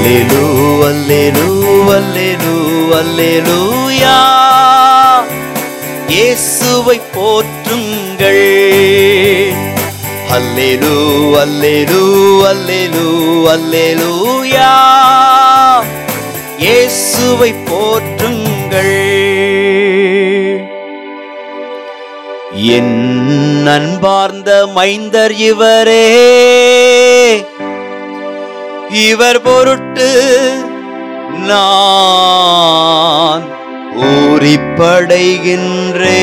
அல்லேலூ அல்லேலூ அல்லேலூ அல்லேலூயா இயேசுவை போற்றுங்கள் அல்லேலூ அல்லேலூ அல்லேலூ அல்லேலூயா இயேசுவை போற்றுங்கள் என் அன்பார்ந்த மைந்தர் இவரே இவர் பொருட்டு நான் ஊறிப்படைகின்றே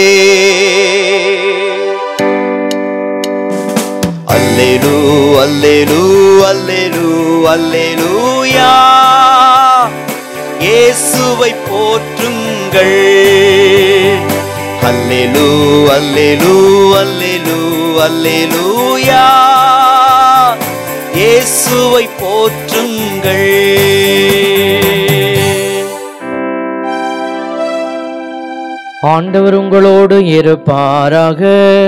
அல்லேலூ அல்லேலூ அல்லேலூ அல்லேலூயா இயேசுவை போற்றுங்கள் அல்லேலூ அல்லேலூ அல்லேலூ அல்லேலூயா இயேசுவை போற்றுங்கள் ஆண்டவர் உங்களோடு இருப்பாராக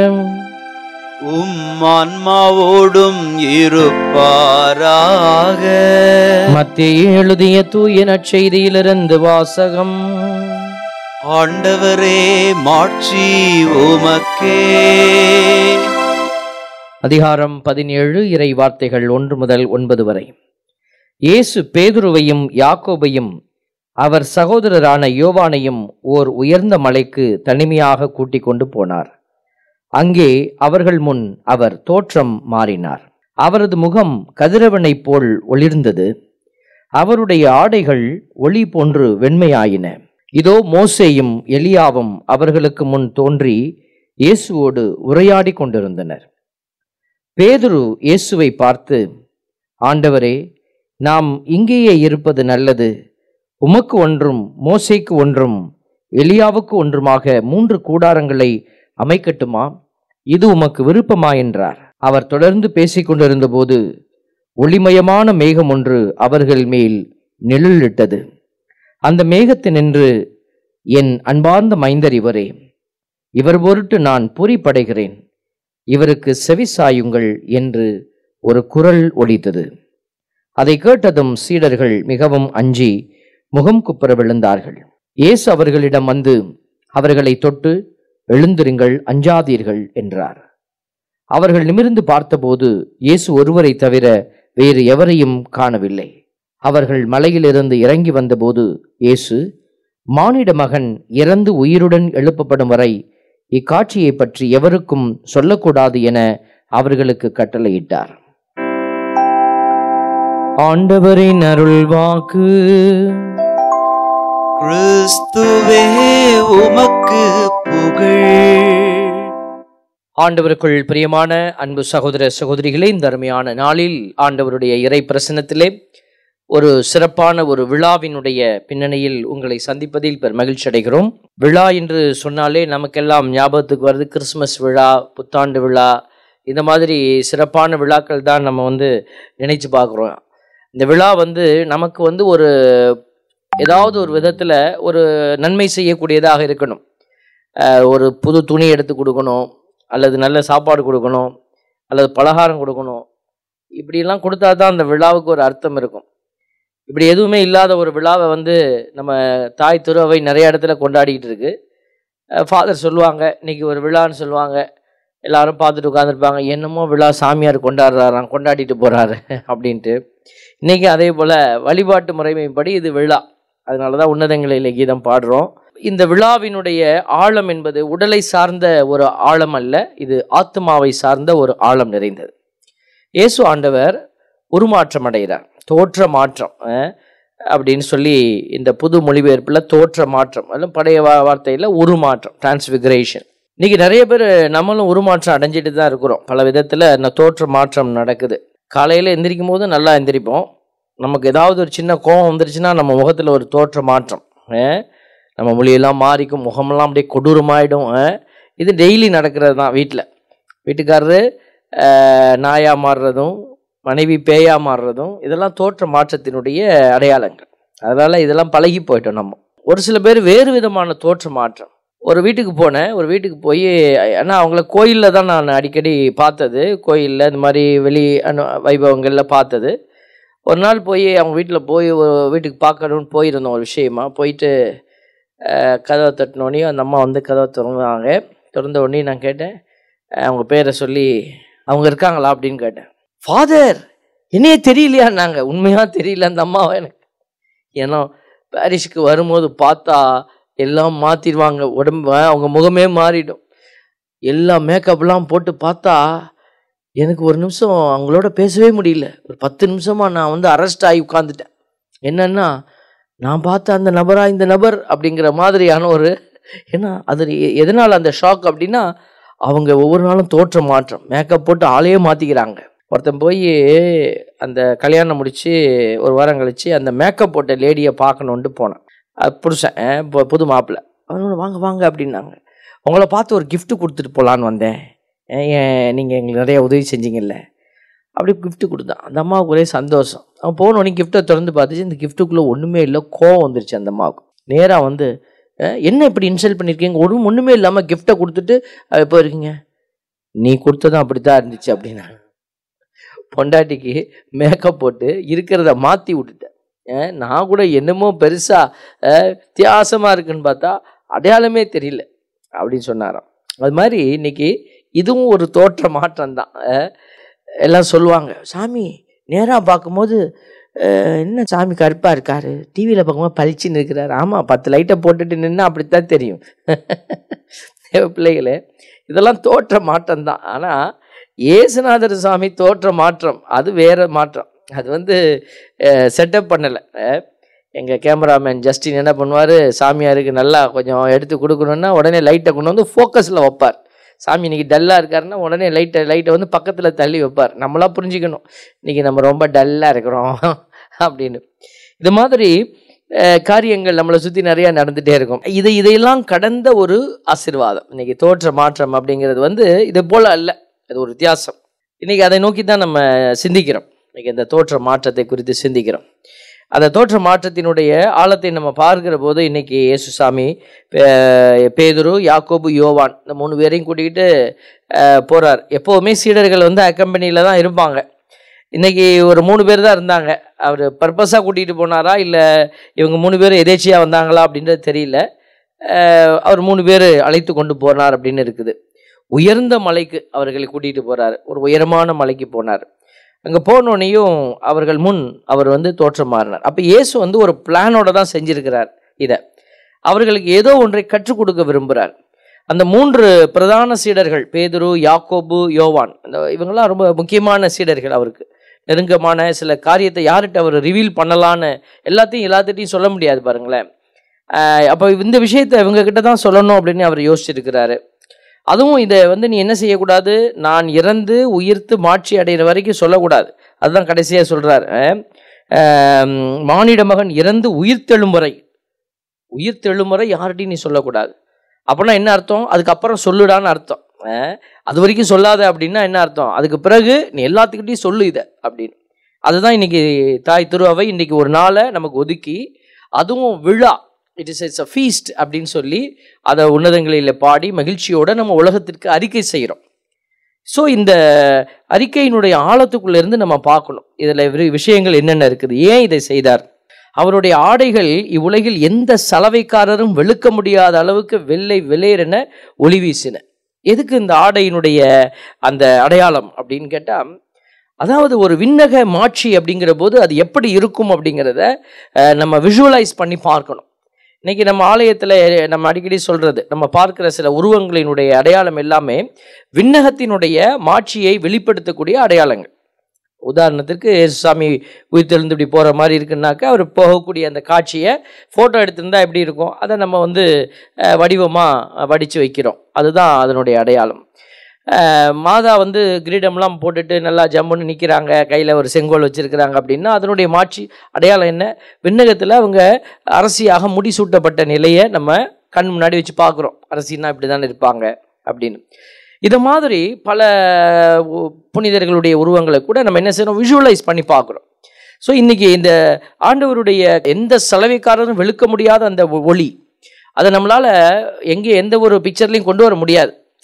உம் ஆன்மாவோடும் இருப்பாராக மத்திய எழுதிய தூய நற்செய்தியிலிருந்து வாசகம் ஆண்டவரே மாட்சி உமக்கே அதிகாரம் பதினேழு இறை வார்த்தைகள் ஒன்று முதல் ஒன்பது வரை இயேசு பேதுருவையும் யாக்கோபையும் அவர் சகோதரரான யோவானையும் ஓர் உயர்ந்த மலைக்கு தனிமையாக கூட்டிக் கொண்டு போனார் அங்கே அவர்கள் முன் அவர் தோற்றம் மாறினார் அவரது முகம் கதிரவனைப் போல் ஒளிர்ந்தது அவருடைய ஆடைகள் ஒளி போன்று வெண்மையாயின இதோ மோசேயும் எலியாவும் அவர்களுக்கு முன் தோன்றி இயேசுவோடு உரையாடி கொண்டிருந்தனர் பேதுரு இயேசுவை பார்த்து ஆண்டவரே நாம் இங்கேயே இருப்பது நல்லது உமக்கு ஒன்றும் மோசேக்கு ஒன்றும் எலியாவுக்கு ஒன்றுமாக மூன்று கூடாரங்களை அமைக்கட்டுமா இது உமக்கு விருப்பமா என்றார் அவர் தொடர்ந்து பேசிக் கொண்டிருந்தபோது ஒளிமயமான மேகம் ஒன்று அவர்கள் மேல் நிழலிட்டது அந்த மேகத்தினின்று என் அன்பார்ந்த மைந்தர் இவரே இவர் பொருட்டு நான் பூரிப்படைகிறேன் இவருக்கு செவி சாயுங்கள் என்று ஒரு குரல் ஒலித்தது அதை கேட்டதும் சீடர்கள் மிகவும் அஞ்சி முகம் குப்புற விழுந்தார்கள் இயேசு அவர்களிடம் வந்து அவர்களை தொட்டு எழுந்திருங்கள் அஞ்சாதீர்கள் என்றார் அவர்கள் நிமிர்ந்து பார்த்தபோது இயேசு ஒருவரை தவிர வேறு எவரையும் காணவில்லை அவர்கள் மலையிலிருந்து இறங்கி வந்தபோது இயேசு மானிட மகன் இறந்து உயிருடன் எழுப்பப்படும் வரை இக்காட்சியை பற்றி எவருக்கும் சொல்லக்கூடாது என அவர்களுக்கு கட்டளையிட்டார் ஆண்டவரின் அருள் வாக்கு கிறிஸ்துவே உமக்கு புகழ் ஆண்டவருக்குள் பிரியமான அன்பு சகோதர சகோதரிகளே இந்த அருமையான நாளில் ஆண்டவருடைய இறை பிரசனத்திலே ஒரு சிறப்பான ஒரு விழாவினுடைய பின்னணியில் உங்களை சந்திப்பதில் பெரும் மகிழ்ச்சி அடைகிறோம் விழா என்று சொன்னாலே நமக்கெல்லாம் ஞாபகத்துக்கு வருது கிறிஸ்மஸ் விழா புத்தாண்டு விழா இந்த மாதிரி சிறப்பான விழாக்கள் தான் நம்ம வந்து நினைச்சு பார்க்குறோம் இந்த விழா வந்து நமக்கு வந்து ஒரு ஏதாவது ஒரு விதத்தில் ஒரு நன்மை செய்யக்கூடியதாக இருக்கணும் அஹ் ஒரு புது துணி எடுத்து கொடுக்கணும் அல்லது நல்ல சாப்பாடு கொடுக்கணும் அல்லது பலகாரம் கொடுக்கணும் இப்படியெல்லாம் கொடுத்தா தான் அந்த விழாவுக்கு ஒரு அர்த்தம் இருக்கும் இப்படி எதுவுமே இல்லாத ஒரு விழாவை வந்து நம்ம தாய் திருவை நிறைய இடத்துல கொண்டாடிக்கிட்டு இருக்கு ஃபாதர் சொல்லுவாங்க இன்னைக்கு ஒரு விழான்னு சொல்லுவாங்க எல்லாரும் பார்த்துட்டு உட்காந்துருப்பாங்க என்னமோ விழா சாமியார் கொண்டாடுறாராம் கொண்டாடிட்டு போகிறாரு அப்படின்ட்டு இன்னைக்கு அதே போல் வழிபாட்டு முறைமைப்படி இது விழா அதனால தான் உன்னதங்களில் கீதம் பாடுறோம் இந்த விழாவினுடைய ஆழம் என்பது உடலை சார்ந்த ஒரு ஆழம் அல்ல இது ஆத்மாவை சார்ந்த ஒரு ஆழம் நிறைந்தது இயேசு ஆண்டவர் உருமாற்றம் அடைகிறார் தோற்ற மாற்றம் அஹ், அப்படின்னு சொல்லி இந்த புது மொழிபெயர்ப்பில் தோற்ற மாற்றம் அல்ல பழைய வா- வார்த்தையில் உருமாற்றம் டிரான்ஸ்பிகரேஷன் இன்னைக்கு நிறைய பேர் நம்மளும் உருமாற்றம் அடைஞ்சிட்டு தான் இருக்கிறோம் பல விதத்தில் இந்த தோற்ற மாற்றம் நடக்குது காலையில் எந்திரிக்கும் போது நல்லா எந்திரிப்போம் நமக்கு ஏதாவது ஒரு சின்ன கோபம் வந்துருச்சுன்னா நம்ம முகத்தில் ஒரு தோற்ற மாற்றம் அஹ், நம்ம மொழியெல்லாம் மாறிக்கும் முகமெல்லாம் அப்படியே கொடூரமாயிடும் அஹ். இது டெய்லி நடக்கிறது தான் வீட்டில் வீட்டுக்காரரு அஹ், நாயா மாறுறதும் மனைவி பேயா மாறுறதும் இதெல்லாம் தோற்ற மாற்றத்தினுடைய அடையாளங்கள் அதனால் இதெல்லாம் பழகி போயிட்டோம் நம்ம ஒரு சில பேர் வேறு விதமான தோற்ற மாற்றம் ஒரு வீட்டுக்கு போனேன் ஒரு வீட்டுக்கு போய் ஏன்னா அவங்கள கோயிலில் தான் நான் அடிக்கடி பார்த்தது கோயிலில் இந்த மாதிரி வெளி அனு வைபவங்களில் பார்த்தது ஒரு நாள் போய் அவங்க வீட்டில் போய் ஒரு வீட்டுக்கு பார்க்கணும்னு போயிருந்தோம் ஒரு விஷயமா போயிட்டு அஹ், கதவை தட்டினோடனே அந்த அம்மா வந்து கதவை திறந்தாங்க திறந்த உடனே நான் கேட்டேன் அஹ், அவங்க பேரை சொல்லி அவங்க இருக்காங்களா அப்படின்னு கேட்டேன் ஃபாதர் என்னையே தெரியலையா நாங்கள் உண்மையாக தெரியல அந்த அம்மாவை எனக்கு ஏன்னா பாரிஸுக்கு வரும்போது பார்த்தா எல்லாம் மாற்றிடுவாங்க உடம்பு அவங்க முகமே மாறிடும் எல்லா மேக்கப்லாம் போட்டு பார்த்தா எனக்கு ஒரு நிமிஷம் அவங்களோட பேசவே முடியல ஒரு பத்து நிமிஷமா நான் வந்து அரெஸ்ட் ஆகி உட்காந்துட்டேன் என்னன்னா நான் பார்த்த அந்த நபரா இந்த நபர் அப்படிங்கிற மாதிரியான ஒரு ஏன்னா அது எ- எதனால அந்த ஷாக் அப்படின்னா அவங்க ஒவ்வொரு நாளும் தோற்ற மாற்றம் மேக்கப் போட்டு ஆளையே மாற்றிக்கிறாங்க ஒருத்தன் போய் அந்த கல்யாணம் முடிச்சு ஒரு வாரம் கழிச்சு அந்த மேக்கப் போட்ட லேடியை பார்க்கணுன்ட்டு போனேன் அது புருஷன் அஹ் பு- புது மாப்பிள்ளை அவங்க வாங்க வாங்க அப்படின்னாங்க உங்களை பார்த்து ஒரு gift கொடுத்துட்டு போகலான்னு வந்தேன் நீங்கள் எங்களுக்கு நிறைய உதவி செஞ்சீங்கல்ல அப்படி gift கொடுத்தான் அந்த அம்மாவுக்கு ஒரே சந்தோஷம் அவன் போனோடனே கிஃப்ட்டை திறந்து பார்த்துச்சு இந்த கிஃப்ட்டுக்குள்ளே ஒன்றுமே இல்லை கோவம் வந்துருச்சு அந்த அம்மாவுக்கு நேராக வந்து "அஹ், என்ன இப்படி இன்சல்ட் பண்ணியிருக்கீங்க ஒரு ஒன்றுமே இல்லாமல் கிஃப்ட்டை கொடுத்துட்டு "அஹ், எப்போ இருக்கீங்க நீ கொடுத்ததும் அப்படி தான் இருந்துச்சு அப்படின்னா பொண்டாட்டிக்கு மேக்கப் போட்டு இருக்கிறத மாற்றி விட்டுட்டேன் அஹ், நான் கூட என்னமோ பெருசாக வித்தியாசமாக இருக்குன்னு பார்த்தா அடையாளமே தெரியல அப்படின்னு சொன்னாராம் அது மாதிரி இன்னைக்கு இதுவும் ஒரு தோற்ற மாற்றம் தான் எல்லாம் சொல்லுவாங்க சாமி நேராக பார்க்கும்போது அஹ், என்ன சாமி கருப்பாக இருக்காரு டிவியில் பார்க்கும்போது பளிச்சுன்னு இருக்கிறாரு ஆமாம் பத்து லைட்டை போட்டுட்டு நின்னா அப்படித்தான் தெரியும் தேவ பிள்ளைகளே இதெல்லாம் தோற்ற மாற்றம் தான் ஆனால் ஏசுநாதர் சாமி தோற்ற மாற்றம் அது வேற மாற்றம் அது வந்து செட்டப் பண்ணலை எங்கள் கேமராமேன் ஜஸ்டின் என்ன பண்ணுவார் சாமியாருக்கு நல்லா கொஞ்சம் எடுத்து கொடுக்கணுன்னா உடனே லைட்டை கொண்டு வந்து ஃபோக்கஸில் வைப்பார் சாமி இன்னைக்கு டல்லாக இருக்காருன்னா உடனே லைட்டை லைட்டை வந்து பக்கத்தில் தள்ளி வைப்பார் நம்மளாம் புரிஞ்சுக்கணும் இன்னைக்கு நம்ம ரொம்ப டல்லாக இருக்கிறோம் அப்படின்னு இது மாதிரி அஹ், காரியங்கள் நம்மளை சுற்றி நிறையா நடந்துகிட்டே இருக்கும் இது இதையெல்லாம் கடந்த ஒரு ஆசீர்வாதம் இன்னைக்கு தோற்ற மாற்றம் அப்படிங்கிறது வந்து இது போல் அல்ல அது ஒரு வித்தியாசம் இன்னைக்கு அதை நோக்கி தான் நம்ம சிந்திக்கிறோம் இன்னைக்கு இந்த தோற்ற மாற்றத்தை குறித்து சிந்திக்கிறோம் அந்த தோற்ற மாற்றத்தினுடைய ஆழத்தை நம்ம பார்க்கிற போது இன்னைக்கு இயேசுசாமி பே- பேதுரு யாக்கோபு யோவான் இந்த மூணு பேரையும் கூட்டிக்கிட்டு அஹ், போறார் எப்போவுமே சீடர்கள் வந்து அக்கம்பெனியில் தான் இருப்பாங்க இன்னைக்கு ஒரு மூணு பேர் தான் இருந்தாங்க அவர் பர்பஸாக கூட்டிகிட்டு போனாரா இல்லை இவங்க மூணு பேர் எதேச்சியாக வந்தாங்களா அப்படின்றது தெரியல அஹ், அவர் மூணு பேர் அழைத்து கொண்டு போனார் அப்படின்னு இருக்குது உயர்ந்த மலைக்கு அவர்களை கூட்டிகிட்டு போறார் ஒரு உயரமான மலைக்கு போனார் அங்கே போனோடனையும் அவர்கள் முன் அவர் வந்து தோற்றம் மாறினார் அப்போ இயேசு வந்து ஒரு பிளானோட தான் செஞ்சிருக்கிறார் இதை அவர்களுக்கு ஏதோ ஒன்றை கற்றுக் கொடுக்க விரும்புகிறார் அந்த மூன்று பிரதான சீடர்கள் பேதுரு யாக்கோபு யோவான் அந்த இவங்கெல்லாம் ரொம்ப முக்கியமான சீடர்கள் அவருக்கு நெருக்கமான சில காரியத்தை யார்கிட்ட அவர் ரிவீல் பண்ணலான்னு எல்லாத்தையும் எல்லாத்திட்டையும் சொல்ல முடியாது பாருங்களேன் அப்போ இந்த விஷயத்தை இவங்க கிட்ட தான் சொல்லணும் அப்படின்னு அவர் யோசிச்சிருக்கிறாரு அதுவும் இதை வந்து நீ என்ன செய்யக்கூடாது நான் இறந்து உயிர்த்து மாட்சி அடைகிற வரைக்கும் சொல்லக்கூடாது அதுதான் கடைசியாக சொல்கிறார் மானிட மகன் இறந்து உயிர்த்தெழும் வரை உயிர்த்தெழும் வரை யார்கிட்டையும் நீ சொல்லக்கூடாது அப்படின்னா என்ன அர்த்தம் அதுக்கப்புறம் சொல்லுடான்னு அர்த்தம் அஹ், அது வரைக்கும் சொல்லாத அப்படின்னா என்ன அர்த்தம் அதுக்கு பிறகு நீ எல்லாத்துக்கிட்டையும் சொல்லு இதை அப்படின்னு அதுதான் இன்னைக்கு தாய் திருவாவை இன்னைக்கு ஒரு நாளை நமக்கு ஒதுக்கி அதுவும் விழா it is it's a feast அப்படின்னு சொல்லி அதை உன்னதங்களில் பாடி மகிழ்ச்சியோட நம்ம உலகத்திற்கு அறிக்கை செய்கிறோம் ஸோ இந்த அறிக்கையினுடைய ஆழத்துக்குள்ள இருந்து நம்ம பார்க்கணும் இதில் விஷயங்கள் என்னென்ன இருக்குது ஏன் இதை செய்தார் அவருடைய ஆடைகள் இவ்வுலகில் எந்த சலவைக்காரரும் வெளுக்க முடியாத அளவுக்கு வெள்ளை வெளேரென ஒளி வீசின எதுக்கு இந்த ஆடையினுடைய அந்த அடையாளம் அப்படின்னு கேட்டால் அதாவது ஒரு விண்ணக மாட்சி அப்படிங்கிற போது அது எப்படி இருக்கும் அப்படிங்கிறத அஹ், நம்ம விஷுவலைஸ் பண்ணி பார்க்கணும் இன்னைக்கு நம்ம ஆலயத்தில் நம்ம அடிக்கடி சொல்றது நம்ம பார்க்கிற சில உருவங்களினுடைய அடையாளம் எல்லாமே விண்ணகத்தினுடைய மாட்சியை வெளிப்படுத்தக்கூடிய அடையாளங்கள் உதாரணத்திற்கு இயேசுசாமி உயிர்த்தெழுந்து இப்படி போகிற மாதிரி இருக்குன்னாக்கா அவர் போகக்கூடிய அந்த காட்சியை ஃபோட்டோ எடுத்திருந்தா எப்படி இருக்கும் அதை நம்ம வந்து வடிவமாக வடித்து வைக்கிறோம் அதுதான் அதனுடைய அடையாளம் அஹ், மாதா வந்து கிரீடம்லாம் போட்டுட்டு நல்லா ஜம்முன்னு நிற்கிறாங்க கையில் ஒரு செங்கோல் வச்சுருக்கிறாங்க அப்படின்னா அதனுடைய மாட்சி அடையாளம் என்ன விண்ணகத்தில் அவங்க அரசியாக முடிசூட்டப்பட்ட நிலையை நம்ம கண் முன்னாடி வச்சு பார்க்குறோம் அரசின்னா இப்படி தானே இருப்பாங்க அப்படின்னு இது மாதிரி பல உ- புனிதர்களுடைய உருவங்களை கூட நம்ம என்ன செய்யறோம் விஷுவலைஸ் பண்ணி பார்க்குறோம் ஸோ இன்னைக்கு இந்த ஆண்டவருடைய எந்த சலவைக்காரரும் வெளுக்க முடியாத அந்த ஒ- ஒளி அதை நம்மளால் எங்கே எந்த ஒரு பிக்சர்லையும் கொண்டு வர முடியாது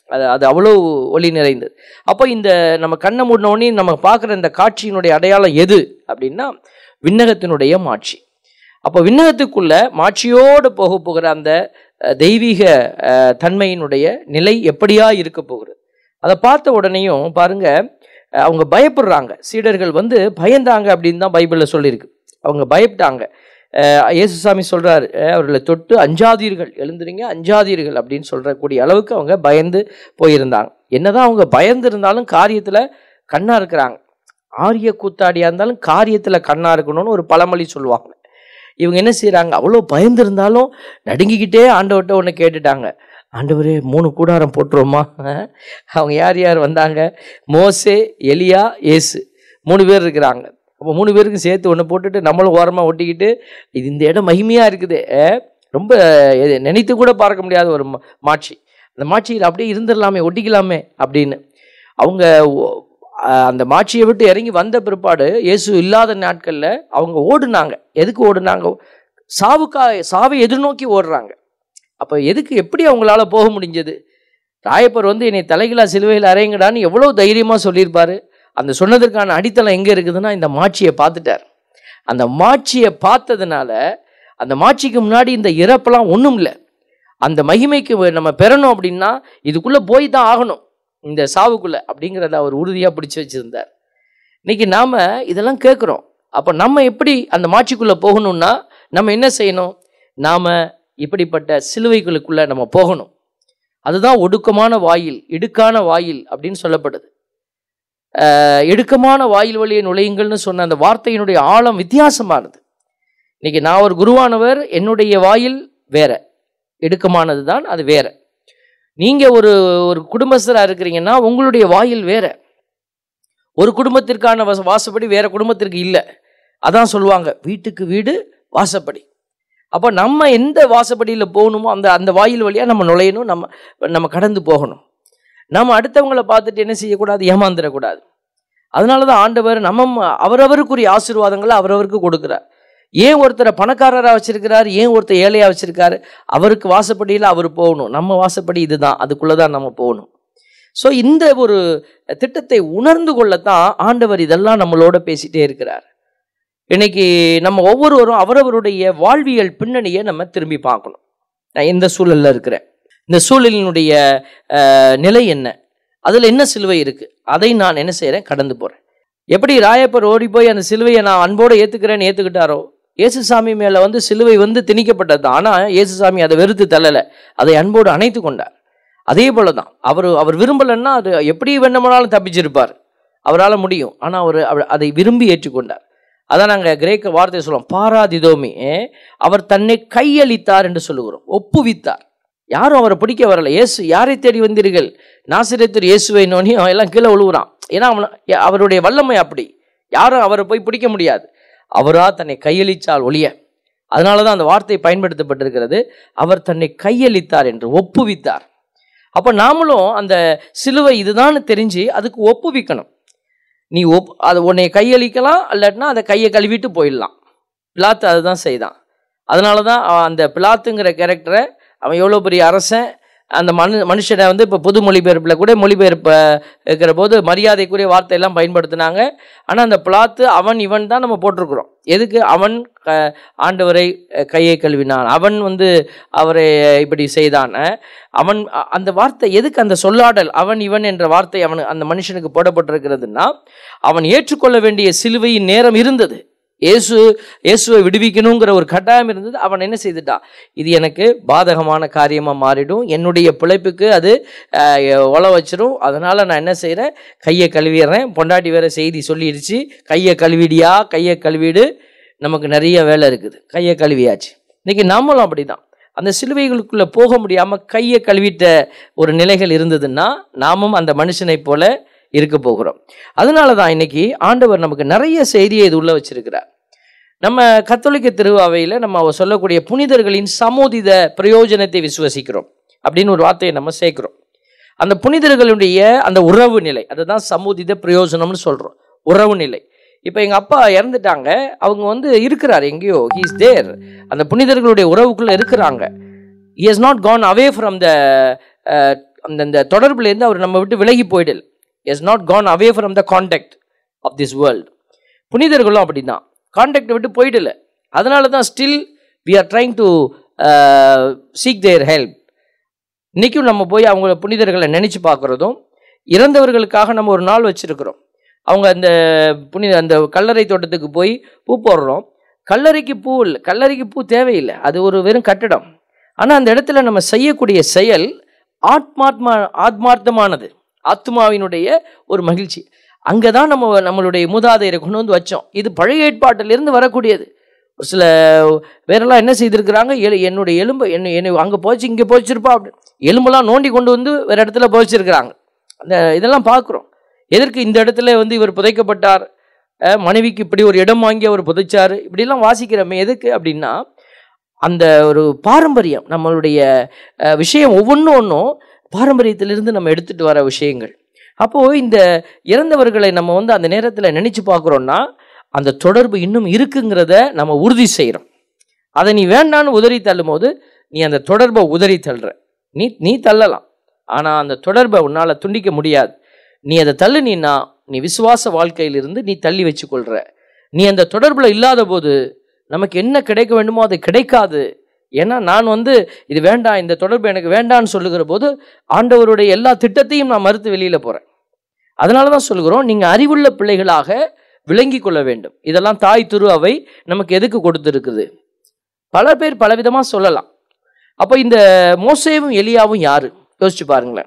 அது அது அவ்வளோ ஒளி நிறைந்தது அப்போ இந்த நம்ம கண்ணை மூடினோடனே நம்ம பார்க்குற இந்த காட்சியினுடைய அடையாளம் எது அப்படின்னா விண்ணகத்தினுடைய மாட்சி அப்போ விண்ணகத்துக்குள்ள மாட்சியோடு போக போகிற அந்த அஹ், தெய்வீக அஹ், தன்மையினுடைய நிலை எப்படியா இருக்க போகிறது அதை பார்த்த உடனேயும் பாருங்க அஹ், அவங்க பயப்படுறாங்க சீடர்கள் வந்து பயந்தாங்க அப்படின்னு தான் பைபிளில் சொல்லியிருக்கு அவங்க பயப்பட்டாங்க அஹ், இயேசுசாமி சொல்றாரு அஹ், அவர்களை தொட்டு அஞ்சாதீர்கள் எழுந்துறீங்க அஞ்சாதீர்கள் அப்படின்னு சொல்றக்கூடிய அளவுக்கு அவங்க பயந்து போயிருந்தாங்க என்னதான் அவங்க பயந்து இருந்தாலும் காரியத்தில் கண்ணா இருக்கிறாங்க ஆரிய கூத்தாடியா இருந்தாலும் காரியத்தில் கண்ணா இருக்கணும்னு ஒரு பழமொழி சொல்லுவாங்க இவங்க என்ன செய்கிறாங்க அவ்வளோ பயந்து இருந்தாலும் நடுங்கிக்கிட்டே ஆண்டவர்கிட்ட ஒன்று கேட்டுட்டாங்க ஆண்டவரே மூணு கூடாரம் போட்டுருவோமா அஹ், அவங்க யார் யார் வந்தாங்க மோசே எலியா ஏசு மூணு பேர் இருக்கிறாங்க அப்போ மூணு பேருக்கும் சேர்த்து ஒன்று போட்டுட்டு நம்மளும் ஓரமாக ஒட்டிக்கிட்டு இது இந்த இடம் மகிமையாக இருக்குது அஹ், ரொம்ப எது- நினைத்து கூட பார்க்க முடியாத ஒரு மா- மாட்சி அந்த மாட்சியில் அப்படியே இருந்துடலாமே ஒட்டிக்கலாமே அப்படின்னு அவங்க ஓ- அஹ், அந்த மாட்சியை விட்டு இறங்கி வந்த பிற்பாடு இயேசு இல்லாத நாட்களில் அவங்க ஓடுனாங்க எதுக்கு ஓடுனாங்க சாவுக்கா சாவை எதிர்நோக்கி ஓடுறாங்க அப்போ எதுக்கு எப்படி அவங்களால போக முடிஞ்சது ராயப்பர் வந்து என்னை தலைகீழா சிலுவையில் அறையுங்கடான்னு எவ்வளோ தைரியமாக சொல்லியிருப்பாரு அந்த சொன்னதற்கான அடித்தளம் எங்கே இருக்குதுன்னா இந்த மாட்சியை பார்த்துட்டார் அந்த மாட்சியை பார்த்ததுனால அந்த மாட்சிக்கு முன்னாடி இந்த இறப்பெல்லாம் ஒன்றும் இல்லை அந்த மகிமைக்கு நம்ம பெறணும் அப்படின்னா இதுக்குள்ளே போய் தான் ஆகணும் இந்த சாவுக்குள்ளே அப்படிங்கிறத அவர் உறுதியாக பிடிச்சி வச்சுருந்தார் இன்னைக்கு நாம் இதெல்லாம் கேட்குறோம் அப்போ நம்ம எப்படி அந்த மாட்சிக்குள்ளே போகணும்னா நம்ம என்ன செய்யணும் நாம் இப்படிப்பட்ட சிலுவைகளுக்குள்ளே நம்ம போகணும் அதுதான் ஒடுக்கமான வாயில் இடுக்கான வாயில் அப்படின்னு சொல்லப்படுது அஹ், இடுக்கமான வாயில் வழியை நுழையுங்கள்னு சொன்ன அந்த வார்த்தையினுடைய ஆழம் வித்தியாசமானது இன்னைக்கு நான் ஒரு குருவானவர் என்னுடைய வாயில் வேற இடுக்கமானது தான் அது வேற நீங்க ஒரு ஒரு குடும்பஸ்தராக இருக்கிறீங்கன்னா உங்களுடைய வாயில் வேற ஒரு குடும்பத்திற்கான வச- வாசப்படி வேற குடும்பத்திற்கு இல்லை அதான் சொல்லுவாங்க வீட்டுக்கு வீடு வாசப்படி அப்போ நம்ம எந்த வாசப்படியில் போகணுமோ அந்த அந்த வாயில் வழியாக நம்ம நுழையணும் நம்ம நம்ம கடந்து போகணும் நம்ம அடுத்தவங்களை பார்த்துட்டு என்ன செய்யக்கூடாது ஏமாந்துடக்கூடாது அதனால தான் ஆண்டவர் நம்ம அவரவருக்குரிய ஆசீர்வாதங்களை அவரவருக்கு கொடுக்குறார் ஏன் ஒருத்தரை பணக்காரராக வச்சிருக்கிறார் ஏன் ஒருத்தர் ஏழையாக வச்சிருக்காரு அவருக்கு வாசப்படியில் அவர் போகணும் நம்ம வாசப்படி இதுதான் அதுக்குள்ளே தான் நம்ம போகணும் ஸோ இந்த ஒரு திட்டத்தை உணர்ந்து கொள்ளத்தான் ஆண்டவர் இதெல்லாம் நம்மளோட பேசிட்டே இருக்கிறார் இன்னைக்கு நம்ம ஒவ்வொருவரும் அவரவருடைய வாழ்வியல் பின்னணியை நம்ம திரும்பி பார்க்கணும் நான் இந்த சூழல்ல இருக்கிறேன் இந்த சூழலினுடைய அஹ், நிலை என்ன அதில் என்ன சிலுவை இருக்கு அதை நான் என்ன செய்கிறேன் கடந்து போகிறேன் எப்படி ராயப்பர் ஓடி போய் அந்த சிலுவையை நான் அன்போடு ஏற்றுக்கிறேன்னு ஏற்றுக்கிட்டாரோ இயேசுசாமி மேலே வந்து சிலுவை வந்து திணிக்கப்பட்டது ஆனால் இயேசுசாமி அதை வெறுத்து தள்ளலை அதை அன்போடு அணைத்து கொண்டார் அதே போல தான் அவர் அவர் விரும்பலைன்னா அது எப்படி வேண்டுமானாலும் தப்பிச்சிருப்பார் அவரால் முடியும் ஆனால் அவர் அவர் அதை விரும்பி ஏற்றுக்கொண்டார் அதான் நாங்கள் கிரேக்க வார்த்தை சொல்லுவோம் பாராதிதோமி அவர் தன்னை கையளித்தார் என்று சொல்லுகிறோம் ஒப்புவித்தார் யாரும் அவரை பிடிக்க வரல இயேசு யாரை தேடி வந்தீர்கள் நாசிரியத்தர் இயேசுவை நோனி அவன் எல்லாம் கீழே விழுவுறான் ஏன்னா அவன அவருடைய வல்லமை அப்படி யாரும் அவரை போய் பிடிக்க முடியாது அவரா தன்னை கையளித்தால் ஒழிய அதனால தான் அந்த வார்த்தை பயன்படுத்தப்பட்டிருக்கிறது அவர் தன்னை கையளித்தார் என்று ஒப்புவித்தார் அப்போ நாமளும் அந்த சிலுவை இதுதான் தெரிஞ்சு அதுக்கு ஒப்புவிக்கணும் நீ ஒப் அது உன்னை கையளிக்கலாம் இல்லாட்டினா அதை கையை கழுவிட்டு போயிடலாம் பிலாத்து அதுதான் செய்தான் அதனால தான் அவன் அந்த பிலாத்துங்கிற கேரக்டரை அவன் எவ்வளோ பெரிய அரசன் அந்த மனு மனுஷனை வந்து இப்போ புது மொழிபெயர்ப்பில் கூட மொழிபெயர்ப்ப இருக்கிற போது மரியாதைக்குரிய வார்த்தையெல்லாம் பயன்படுத்தினாங்க ஆனால் அந்த பிளாத்து அவன் இவன் தான் நம்ம போட்டிருக்கிறோம் எதுக்கு அவன் க- ஆண்டவரை அஹ், கையை கழுவினான் அவன் வந்து அவரை இப்படி செய்தான் அஹ், அவன் அ- அந்த வார்த்தை எதுக்கு அந்த சொல்லாடல் அவன் இவன் என்ற வார்த்தை அவன் அந்த மனுஷனுக்கு போடப்பட்டிருக்கிறதுனா அவன் ஏற்றுக்கொள்ள வேண்டிய சிலுவையின் நேரம் இருந்தது இயேசு இயேசுவை விடுவிக்கணுங்கிற ஒரு கட்டாயம் இருந்தது அவன் என்ன செய்துட்டான் இது எனக்கு பாதகமான காரியமாக மாறிடும் என்னுடைய பிழைப்புக்கு அது அஹ், ஒல வச்சிரும் அதனால் நான் என்ன செய்கிறேன் கையை கழுவிடுறேன் பொண்டாட்டி வேற செய்தி சொல்லிடுச்சு கையை கழுவிடியா கையை கழுவிடு நமக்கு நிறைய வேலை இருக்குது கையை கழுவியாச்சு இன்னைக்கு நாமளும் அப்படிதான் அந்த சிலுவைகளுக்குள்ளே போக முடியாமல் கையை கழுவிட்ட ஒரு நிலைகள் இருந்ததுன்னா நாமும் அந்த மனுஷனைப் போல இருக்க போகிறோம் அதனால தான் இன்னைக்கு ஆண்டவர் நமக்கு நிறைய செய்தியை இது உள்ள வச்சிருக்கிறார் நம்ம கத்தோலிக்க திருவாவையில் நம்ம அவ சொல்லக்கூடிய புனிதர்களின் சமோதித பிரயோஜனத்தை விசுவசிக்கிறோம் அப்படின்னு ஒரு வார்த்தையை நம்ம சேர்க்கிறோம் அந்த புனிதர்களுடைய அந்த உறவு நிலை அதுதான் சமூதித பிரயோஜனம்னு சொல்கிறோம் உறவு நிலை இப்போ எங்கள் அப்பா இறந்துட்டாங்க அவங்க வந்து இருக்கிறார் எங்கேயோ ஹீஸ் தேர் அந்த புனிதர்களுடைய உறவுக்குள்ளே இருக்கிறாங்க he has not gone away from the அந்த அந்த தொடர்புலேருந்து அவர் நம்ம விட்டு விலகி போயிடல is not gone away from the contact of this world புனிதர்களும் அப்படி தான் கான்டாக்டை விட்டு போயிடல அதனால தான் still we are trying to seek their help இன்றைக்கும் நம்ம போய் அவங்கள புனிதர்களை நினச்சி பார்க்குறதும் இறந்தவர்களுக்காக நம்ம ஒரு நாள் வச்சுருக்கிறோம் அவங்க அந்த புனித அந்த கல்லறை தோட்டத்துக்கு போய் பூ போடுறோம் கல்லறைக்கு பூ இல்லை கல்லறைக்கு பூ தேவையில்லை அது ஒரு வெறும் கட்டடம் ஆனால் அந்த இடத்துல நம்ம செய்யக்கூடிய செயல் ஆத்மாத்மா ஆத்மார்த்தமானது ஆத்மாவினுடைய ஒரு மகிழ்ச்சி அங்கே தான் நம்ம நம்மளுடைய மூதாதையரை கொண்டு வந்து வச்சோம் இது பழைய ஏற்பாட்டிலிருந்து வரக்கூடியது ஒரு சில வேறெல்லாம் என்ன செய்திருக்கிறாங்க எலு என்னுடைய எலும்பு என்ன என்னை அங்கே போச்சு இங்கே போச்சிருப்பா அப்படின்னு எலும்பெல்லாம் நோண்டி கொண்டு வந்து வேறு இடத்துல போச்சிருக்கிறாங்க அந்த இதெல்லாம் பார்க்குறோம் எதற்கு இந்த இடத்துல வந்து இவர் புதைக்கப்பட்டார் அஹ் மனைவிக்கு இப்படி ஒரு இடம் வாங்கி அவர் புதைச்சார் இப்படிலாம் வாசிக்கிறோமே எதுக்கு அப்படின்னா அந்த ஒரு பாரம்பரியம் நம்மளுடைய அஹ், விஷயம் ஒவ்வொன்றும் ஒன்றும் பாரம்பரியத்திலிருந்து நம்ம எடுத்துகிட்டு வர விஷயங்கள் அப்போது இந்த இறந்தவர்களை நம்ம வந்து அந்த நேரத்தில் நினச்சி பார்க்குறோன்னா அந்த தொடர்பு இன்னும் இருக்குங்கிறத நம்ம உறுதி செய்கிறோம் அதை நீ வேண்டான்னு உதறி தள்ளும் போது நீ அந்த தொடர்பை உதறி தள்ளுற நீ நீ தள்ளலாம் ஆனால் அந்த தொடர்பை உன்னால் துண்டிக்க முடியாது நீ அதை தள்ளுனீன்னா நீ விசுவாச வாழ்க்கையிலிருந்து நீ தள்ளி வச்சுக்கொள்கிற நீ அந்த தொடர்பில் இல்லாத போது நமக்கு என்ன கிடைக்க வேண்டுமோ அது கிடைக்காது ஏன்னா நான் வந்து இது வேண்டாம் இந்த தொடர்பு எனக்கு வேண்டான்னு சொல்லுகிற போது ஆண்டவருடைய எல்லா திட்டத்தையும் நான் மறுத்து வெளியில் போகிறேன் அதனால தான் சொல்கிறோம் நீங்கள் அறிவுள்ள பிள்ளைகளாக விளங்கி கொள்ள வேண்டும் இதெல்லாம் தாய் துரு அவை நமக்கு எதுக்கு கொடுத்துருக்குது பல பேர் பலவிதமாக சொல்லலாம் அப்போ இந்த மோசேவும் எலியாவும் யாரு யோசிச்சு பாருங்களேன்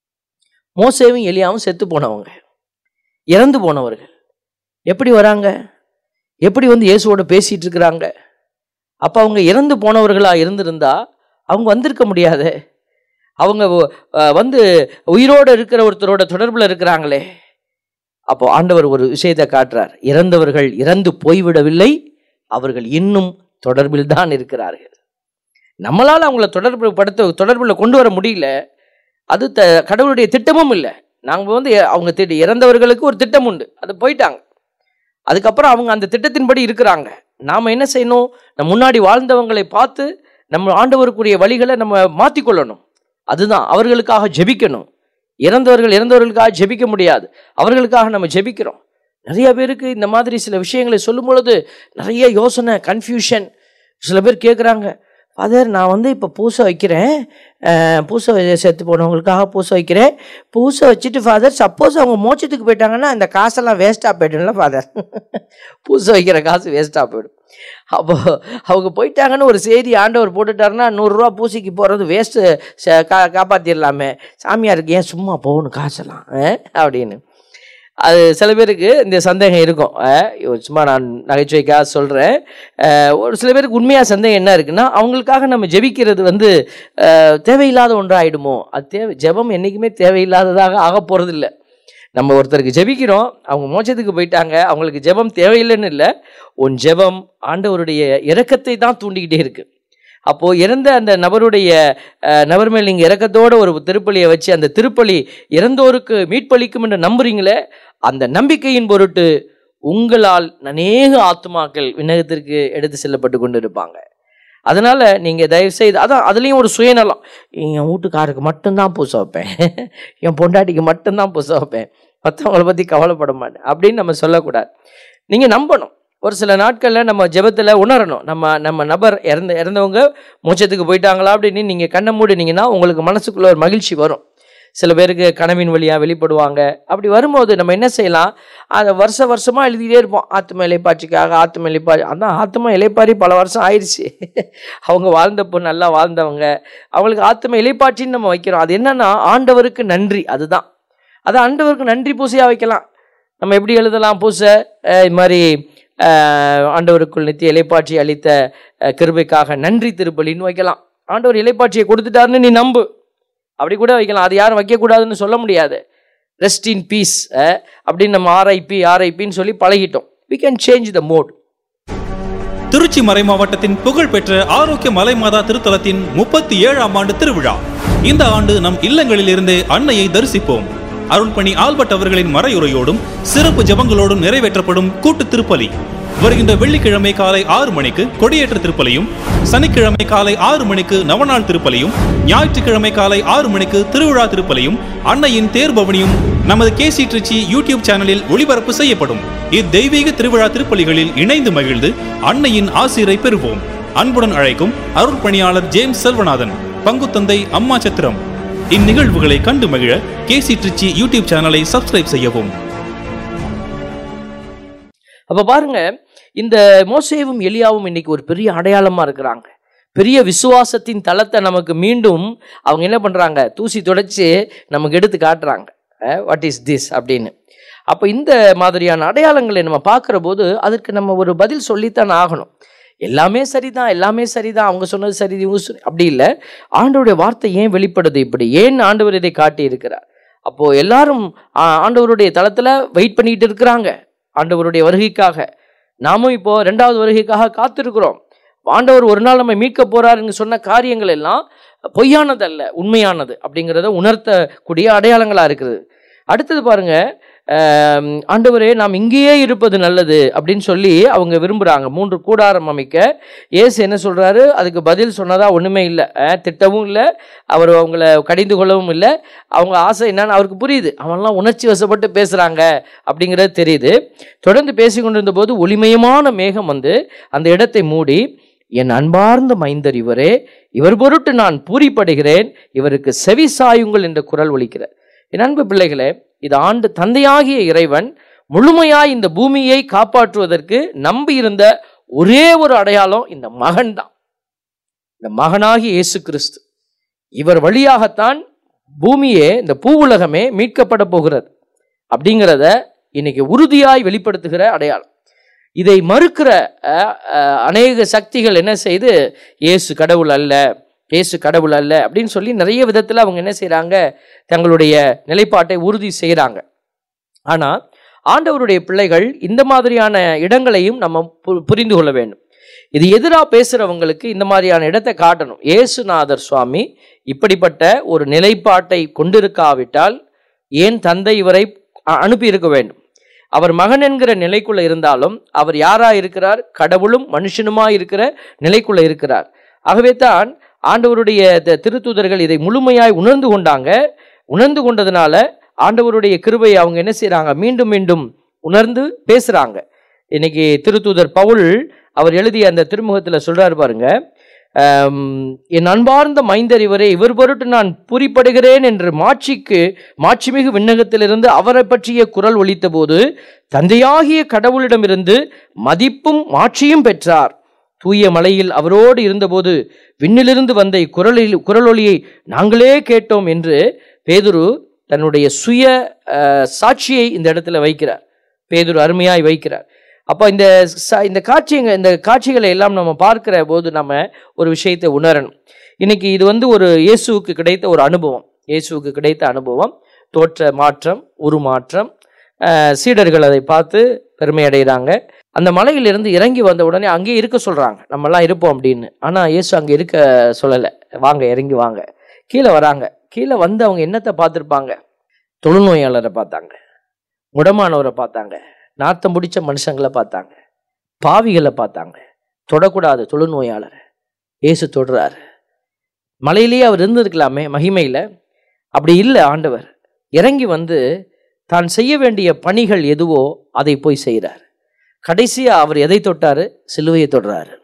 மோசேவும் எலியாவும் செத்து போனவங்க இறந்து போனவர்கள் எப்படி வராங்க எப்படி வந்து இயேசுவோட பேசிட்டு இருக்கிறாங்க அப்போ அவங்க இறந்து போனவர்களாக இருந்திருந்தா அவங்க வந்திருக்க முடியாதே அவங்க வ- அஹ் வந்து உயிரோடு இருக்கிற ஒருத்தரோட தொடர்பில் இருக்கிறாங்களே அப்போ ஆண்டவர் ஒரு விஷயத்தை காட்டுறார் இறந்தவர்கள் இறந்து போய்விடவில்லை அவர்கள் இன்னும் தொடர்பில் தான் இருக்கிறார்கள் நம்மளால் அவங்கள தொடர்பு படுத்த தொடர்பில் கொண்டு வர முடியல அது த கடவுளுடைய திட்டமும் இல்லை நாங்கள் வந்து எ- அவங்க திட்ட இறந்தவர்களுக்கு ஒரு திட்டம் உண்டு அது போயிட்டாங்க அதுக்கப்புறம் அவங்க அந்த திட்டத்தின்படி இருக்கிறாங்க நாம் என்ன செய்யணும் நம்ம முன்னாடி வாழ்ந்தவங்களை பார்த்து நம்ம ஆண்டவருக்குரிய வழிகளை நம்ம மாற்றிக்கொள்ளணும் அதுதான் அவர்களுக்காக ஜெபிக்கணும் இறந்தவர்கள் இறந்தவர்களுக்காக ஜெபிக்க முடியாது அவர்களுக்காக நம்ம ஜெபிக்கிறோம் நிறைய பேருக்கு இந்த மாதிரி சில விஷயங்களை சொல்லும் பொழுது நிறைய யோசனை கன்ஃபியூஷன் சில பேர் கேட்குறாங்க ஃபாதர் நான் வந்து இப்போ பூசை வைக்கிறேன் அஹ், பூசை வ- செத்து போனவங்களுக்காக பூசை வைக்கிறேன் பூசை வச்சுட்டு ஃபாதர் சப்போஸ் அவங்க மோட்சத்துக்கு போயிட்டாங்கன்னா இந்த காசெல்லாம் வேஸ்ட்டாக போய்டும்ல ஃபாதர் பூசை வைக்கிற காசு வேஸ்ட்டாக போயிடும் அப்போ அவங்க போயிட்டாங்கன்னு ஒரு செய்தி ஆண்டவர் போட்டுட்டாருன்னா நூறுரூவா பூசைக்கு போகிறது வேஸ்ட்டு கா காப்பாற்றிடலாமே சாமியாருக்கு ஏன் சும்மா போகணும் காசெல்லாம் அஹ், அப்படின்னு அது சில பேருக்கு இந்த சந்தேகம் இருக்கும் அஹ், இவ சும்மா நான் நகைச்சுவைக்காக சொல்கிறேன் ஒரு சில பேருக்கு உண்மையாக சந்தேகம் என்ன இருக்குன்னா அவங்களுக்காக நம்ம ஜெபிக்கிறது வந்து அஹ், தேவையில்லாத ஒன்றாயிடுமோ அது தேவை ஜெபம் என்றைக்குமே தேவையில்லாததாக ஆக போகிறதில்ல நம்ம ஒருத்தருக்கு ஜெபிக்கிறோம் அவங்க மோட்சத்துக்கு போயிட்டாங்க அவங்களுக்கு ஜெபம் தேவையில்லைன்னு இல்லை உன் ஜெபம் ஆண்டவருடைய இரக்கத்தை தான் தூண்டிக்கிட்டே இருக்கு அப்போது இறந்த அந்த நபருடைய அஹ், நபர் மேல் நீங்கள் இரக்கத்தோட ஒரு திருப்பலியை வச்சு அந்த திருப்பலி இறந்தோருக்கு மீட்பளிக்கும் என்று நம்புறீங்களே அந்த நம்பிக்கையின் பொருட்டு உங்களால் அநேக ஆத்மாக்கள் விண்ணகத்திற்கு எடுத்து செல்லப்பட்டு கொண்டு இருப்பாங்க அதனால நீங்கள் தயவு செய்து அதான் அதுலேயும் ஒரு சுயநலம் என் வீட்டுக்காருக்கு மட்டும்தான் பூசை வைப்பேன் என் பொண்டாட்டிக்கு மட்டும்தான் பூசை வைப்பேன் மற்றவங்கள பற்றி கவலைப்பட மாட்டேன் அப்படின்னு நம்ம சொல்லக்கூடாது நீங்கள் நம்பணும் ஒரு சில நாட்களில் நம்ம ஜெபத்தில் உணரணும் நம்ம நம்ம நபர் இறந்த இறந்தவங்க மோட்சத்துக்கு போயிட்டாங்களா அப்படின்னு நீங்கள் கண்ணை மூடினீங்கன்னா உங்களுக்கு மனசுக்குள்ள ஒரு மகிழ்ச்சி வரும் சில பேருக்கு கனவின் வழியாக வெளிப்படுவாங்க அப்படி வரும்போது நம்ம என்ன செய்யலாம் அதை வருஷ வருஷமாக எழுதிட்டே இருப்போம் ஆத்ம இலைப்பாட்சிக்காக ஆத்ம இலைப்பாரி அதான் ஆத்ம இலைப்பாரி பல வருஷம் ஆயிடுச்சு அவங்க வாழ்ந்தப்போ நல்லா வாழ்ந்தவங்க அவங்களுக்கு ஆத்ம இலைப்பாட்சின்னு நம்ம வைக்கிறோம் அது என்னன்னா ஆண்டவருக்கு நன்றி அதுதான் அது ஆண்டவருக்கு நன்றி பூசையாக வைக்கலாம் நம்ம எப்படி எழுதலாம் பூசை அஹ் இது மாதிரி அஹ், ஆண்டவருக்குள் நித்திய இலைப்பாட்சி அளித்த அஹ், கிருபைக்காக நன்றி திருப்பலின்னு வைக்கலாம் ஆண்டவர் இலைப்பாட்சியை கொடுத்துட்டாருன்னு நீ நம்பு அப்படி கூட வைக்கலாம் அது யாரும் வைக்கக்கூடாதுன்னு சொல்ல முடியாது ரெஸ்ட் இன் பீஸ் அப்படின்னு நம்ம ஆர்ஐபி ஆர்ஐபின்னு சொல்லி பழகிட்டோம் we can change the mode Trichy மறை மாவட்டத்தின் புகழ்பெற்ற ஆரோக்கிய மலைமாதா திருத்தலத்தின் முப்பத்தி ஏழாம் ஆண்டு திருவிழா இந்த ஆண்டு நம் இல்லங்களில் இருந்தே அன்னையை தரிசிப்போம் அருள்பணி ஆல்பர்ட் அவர்களின் மறையுரையோடும் சிறப்பு ஜெபங்களோடும் நிறைவேற்றப்படும் கூட்டு திருப்பலி வருகின்ற வெள்ளிக்கிழமை காலை ஆறு மணிக்கு கொடியேற்ற திருப்பலியும் சனிக்கிழமை காலை ஆறு மணிக்கு நவநாள் திருப்பலியும் ஞாயிற்றுக்கிழமை காலை ஆறு மணிக்கு திருவிழா திருப்பலியும் அன்னையின் தேர்பவனியும் நமது கேசி ட்ரிச்சி யூடியூப் சேனலில் ஒளிபரப்பு செய்யப்படும் இத்தெய்வீக திருவிழா திருப்பலிகளில் இணைந்து மகிழ்ந்து அன்னையின் ஆசிரை பெறுவோம் அன்புடன் அழைக்கும் அருள் பணியாளர் ஜேம்ஸ் செல்வநாதன் பங்குத்தந்தை அம்மா சத்திரம் இந்நிகழ்வுகளை கண்டு மகிழ கேசி ட்ரிச்சி யூடியூப் சேனலை சப்ஸ்கிரைப் செய்யவும் அப்ப பாருங்க இந்த மோசேவும் எலியாவும் இன்னைக்கு ஒரு பெரிய அடையாளமா இருக்கிறாங்க பெரிய விசுவாசத்தின் தளத்தை நமக்கு மீண்டும் அவங்க என்ன பண்றாங்க தூசி துடைச்சு நமக்கு எடுத்து காட்டுறாங்க வாட் இஸ் திஸ் அப்படின்னு அப்போ இந்த மாதிரியான அடையாளங்களை நம்ம பார்க்குற போது அதற்கு நம்ம ஒரு பதில் சொல்லித்தான் ஆகணும் எல்லாமே சரிதான் எல்லாமே சரிதான் அவங்க சொன்னது சரி இவங்க சொன்ன- அப்படி இல்லை ஆண்டவருடைய வார்த்தை ஏன் வெளிப்படுது இப்படி ஏன் ஆண்டவர் இதை காட்டி இருக்கிறார் அப்போ எல்லாரும் ஆ, ஆண்டவருடைய தளத்துல வெயிட் பண்ணிட்டு இருக்கிறாங்க ஆண்டவருடைய வருகைக்காக நாமும் இப்போ ரெண்டாவது வருகைக்காக காத்திருக்கிறோம் ஆண்டவர் ஒரு நாள் நம்ம மீட்க போறாருன்னு சொன்ன காரியங்கள் எல்லாம் பொய்யானதல்ல உண்மையானது அப்படிங்கிறத உணர்த்தக்கூடிய அடையாளங்களா இருக்குது அடுத்தது பாருங்க ஆம், ஆண்டவரே நாம் இங்கேயே இருப்பது நல்லது அப்படின்னு சொல்லி அவங்க விரும்புகிறாங்க மூன்று கூடாரம் அமைக்க இயேசு என்ன சொல்றாரு அதுக்கு பதில் சொன்னதா ஒன்றுமே இல்லை திட்டவும் இல்லை அவர் அவங்கள கடிந்து கொள்ளவும் இல்லை அவங்க ஆசை என்னன்னு அவருக்கு புரியுது அவன்லாம் உணர்ச்சி வசப்பட்டு பேசுகிறாங்க அப்படிங்கிறது தெரியுது தொடர்ந்து பேசி கொண்டிருந்த போது ஒளிமயமான மேகம் வந்து அந்த இடத்தை மூடி என் அன்பார்ந்த மைந்தர் இவரே இவர் பொருட்டு நான் பூரிப்படுகிறேன் இவருக்கு செவி சாயுங்கள் என்ற குரல் ஒலிக்கிறார் என் அன்பு பிள்ளைகளே இது ஆண்டு தந்தையாகிய இறைவன் முழுமையாய் இந்த பூமியை காப்பாற்றுவதற்கு நம்பி இருந்த ஒரே ஒரு அடையாளம் இந்த மகன் தான் இந்த மகனாகிய இயேசு கிறிஸ்து இவர் வழியாகத்தான் பூமியே இந்த பூவுலகமே மீட்கப்பட போகிறது அப்படிங்கிறத இன்னைக்கு உறுதியாய் வெளிப்படுத்துகிற அடையாளம் இதை மறுக்கிற அஹ், அஹ், அநேக சக்திகள் என்ன செய்து இயேசு கடவுள் அல்ல இயேசு கடவுள் அல்ல அப்படின்னு சொல்லி நிறைய விதத்தில் அவங்க என்ன செய்கிறாங்க தங்களுடைய நிலைப்பாட்டை உறுதி செய்கிறாங்க ஆனால் ஆண்டவருடைய பிள்ளைகள் இந்த மாதிரியான இடங்களையும் நம்ம பு- புரிந்து கொள்ள வேண்டும் இது எதிராக பேசுகிறவங்களுக்கு இந்த மாதிரியான இடத்தை காட்டணும் இயேசுநாதர் சுவாமி இப்படிப்பட்ட ஒரு நிலைப்பாட்டை கொண்டிருக்காவிட்டால் ஏன் தந்தை இவரை அ- அனுப்பியிருக்க வேண்டும் அவர் மகன் என்கிற நிலைக்குள்ள இருந்தாலும் அவர் யாரா இருக்கிறார் கடவுளும் மனுஷனுமா இருக்கிற நிலைக்குள்ள இருக்கிறார் ஆகவே தான் ஆண்டவருடைய த- திருத்தூதர்கள் இதை முழுமையாய் உணர்ந்து கொண்டாங்க உணர்ந்து கொண்டதுனால ஆண்டவருடைய கிருபையை அவங்க என்ன செய்றாங்க மீண்டும் மீண்டும் உணர்ந்து பேசுறாங்க இன்னைக்கு திருத்தூதர் பவுல் அவர் எழுதிய அந்த திருமுகத்தில் சொல்றாரு பாருங்க ஆம், என் அன்பார்ந்த மைந்தர் இவரே இவர் பொருட்டு நான் புரிப்படுகிறேன் என்று மாட்சிக்கு மாட்சிமிகு விண்ணகத்திலிருந்து அவரை பற்றிய குரல் ஒலித்தபோது தந்தையாகிய கடவுளிடமிருந்து மதிப்பும் மாட்சியும் பெற்றார் தூய மலையில் அவரோடு இருந்தபோது விண்ணிலிருந்து வந்த இக்குரலில் குரலொலியை நாங்களே கேட்டோம் என்று பேதுரு தன்னுடைய சுய அஹ், சாட்சியை இந்த இடத்துல வைக்கிறார் பேதுரு அருமையாய் வைக்கிறார் அப்போ இந்த ச- இந்த காட்சிங்க இந்த காட்சிகளை எல்லாம் நம்ம பார்க்கிற போது நம்ம ஒரு விஷயத்தை உணரணும் இன்னைக்கு இது வந்து ஒரு இயேசுவுக்கு கிடைத்த ஒரு அனுபவம் இயேசுவுக்கு கிடைத்த அனுபவம் தோற்ற மாற்றம் உருமாற்றம் அஹ், சீடர்கள் அதை பார்த்து பெருமை அடைகிறாங்க அந்த மலையிலிருந்து இறங்கி வந்த உடனே அங்கேயே இருக்க சொல்கிறாங்க நம்மலாம் இருப்போம் அப்படின்னு ஆனால் இயேசு அங்கே இருக்க சொல்லலை வாங்க இறங்கி வாங்க கீழே வராங்க கீழே வந்து அவங்க என்னத்தை பார்த்துருப்பாங்க தொழுநோயாளரை பார்த்தாங்க முடமானவரை பார்த்தாங்க நாத்தம் பிடிச்ச மனுஷங்களை பார்த்தாங்க பாவிகளை பார்த்தாங்க தொடக்கூடாது தொழுநோயாளரை இயேசு தொடுறாரு மலையிலேயே அவர் இருந்திருக்கலாமே மகிமையில் அப்படி இல்லை ஆண்டவர் இறங்கி வந்து தான் செய்ய வேண்டிய பணிகள் எதுவோ அதை போய் செய்கிறார் கடைசியா அவர் எதை தொட்டாரு சிலுவையை தொடுறாரு